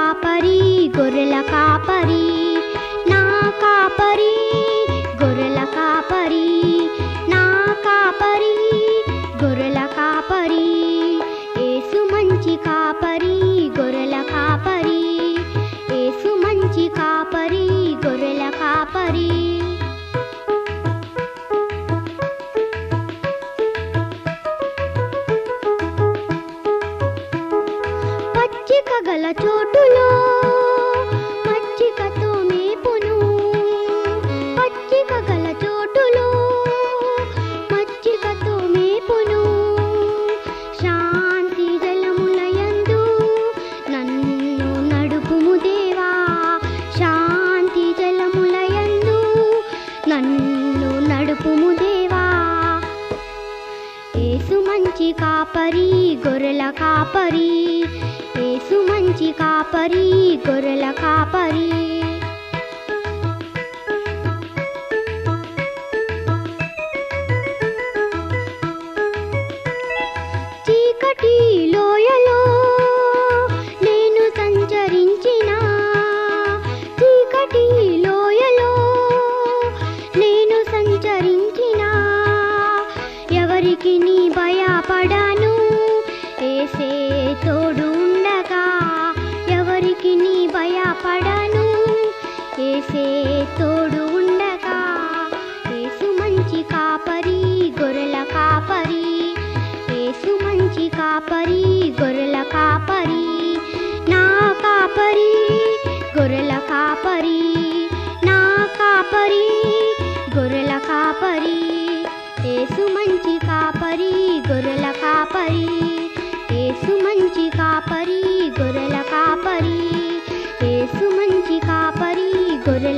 కాపరి గొర్రెల కాపరి నా కాపరి గొర్రెల కాపరి నా కాపరి గొర్రెల కాపరి ఏసు మంచి కాపరి గొర్రెల కాపరి ఏసు మంచి కాపరి గొర్రెల కాపరి పచ్చిక గల చోటులో మచ్చికతో మేపును పచ్చిక గల చోటులో మచ్చికతో మేపును శాంతి జలములయందు నన్ను నడుపుము దేవా శాంతి జలములయందు నన్ను నడుపుము దేవా ఏసు మంచి కాపరి గొర్రెల కాపరి ఏసు మంచి కాపరి గొర్రెల కాపరి చీకటి లోయలో నేను సంచరించిన చీకటి లోయలో నేను సంచరించిన ఎవరికి నీ భయపడాను ఏసే తోడు ఉండగా ఎవరికి నీ భయపడాను ఏసే తోడు ఉండగా ఏసు మంచి కాపరి గొర్రెల కాపరి ఏసు మంచి కాపరి గొర్రెల కాపరి నా కాపరి గొర్రెల కాపరి నా కాపరి గొర్రెల కాపరి ఏసు మంచి కాపరి గొర్రెల కాపరి ఏసు మంచి కాపరి గొర్రెల కాపరి ఏసు మంచి కాపరి గొర్రెల